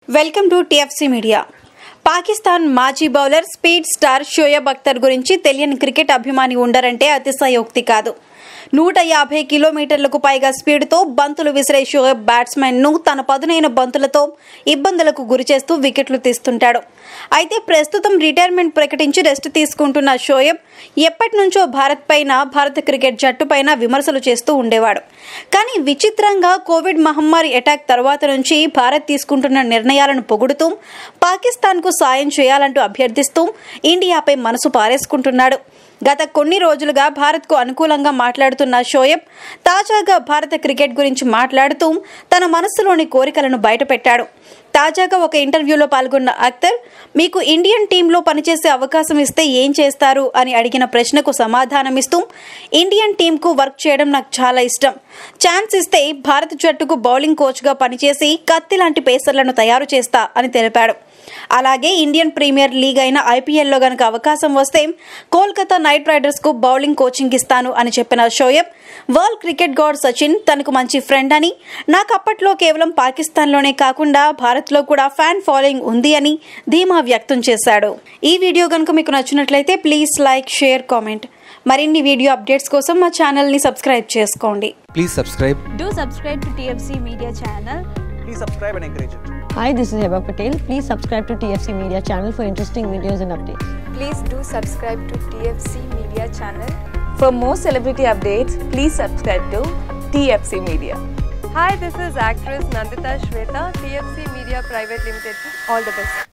Welcome to TFC media Pakistan మాజీ bowler speed star Shoaib Akhtar గురించి తెలియని క్రికెట్ అభిమాని ఉండరంటే అతిశయోక్తి కాదు నూట యాభై కిలోమీటర్లకు పైగా స్పీడ్తో బంతులు విసిరే షోయబ్ బ్యాట్స్మెన్ ను తన పదునైన బంతులతో ఇబ్బందులకు గురిచేస్తూ వికెట్లు తీస్తుంటాడు అయితే ప్రస్తుతం రిటైర్మెంట్ ప్రకటించి రెస్ట్ తీసుకుంటున్న షోయబ్ ఎప్పటి నుంచో భారత్ పైన భారత క్రికెట్ జట్టు పైన విమర్శలు చేస్తూ ఉండేవాడు కానీ విచిత్రంగా కోవిడ్ మహమ్మారి అటాక్ తర్వాత నుంచి భారత్ తీసుకుంటున్న నిర్ణయాలను పొగుడుతూ పాకిస్తాన్కు సాయం చేయాలంటూ అభ్యర్థిస్తూ ఇండియాపై మనసు పారేసుకుంటున్నాడు గత కొన్ని రోజులుగా భారత్కు అనుకూలంగా మాట్లాడుతున్న షోయబ్ తాజాగా భారత క్రికెట్ గురించి మాట్లాడుతూ తన మనస్సులోని కోరికలను బయటపెట్టాడు తాజాగా ఒక ఇంటర్వ్యూలో పాల్గొన్న అఖ్తర్ మీకు ఇండియన్ టీంలో పనిచేసే అవకాశం ఇస్తే ఏం చేస్తారు అని అడిగిన ప్రశ్నకు సమాధానమిస్తూ ఇండియన్ టీంకు వర్క్ చేయడం నాకు చాలా ఇష్టం ఛాన్స్ ఇస్తే భారత జట్టుకు బౌలింగ్ కోచ్గా పనిచేసి కత్తి లాంటి పేసర్లను తయారు చేస్తా అని తెలిపాడు అలాగే ఇండియన్ ప్రీమియర్ లీగ్ అయిన ఐపీఎల్లో గనక అవకాశం వస్తే కోల్కతా నైట్ రైడర్స్ కు బౌలింగ్ కోచింగ్ ఇస్తాను అని చెప్పిన Shoaib world cricket god Sachin తనకు మంచి ఫ్రెండ్ అని నాకు అప్పట్లో కేవలం పాకిస్తాన్లోనే కాకుండా భారత్లో కూడా ఫ్యాన్ ఫాలోయింగ్ ఉంది అని ధీమా వ్యక్తం చేశాడు ఈ వీడియో కనుక మీకు నచ్చినట్లయితే ప్లీజ్ లైక్ షేర్ కామెంట్ మరిన్ని వీడియో అప్డేట్స్ కోసం మా ఛానల్ని సబ్స్క్రైబ్ చేసుకోండి Please subscribe. Do subscribe to TFC Media channel. please subscribe and encourage it. Hi, this is Heba Patel. Please subscribe to TFC Media channel for interesting videos and updates. Please do subscribe to TFC Media channel. For more celebrity updates, please subscribe to TFC Media. Hi, this is actress Nandita Shweta, TFC Media Private Limited. All the best.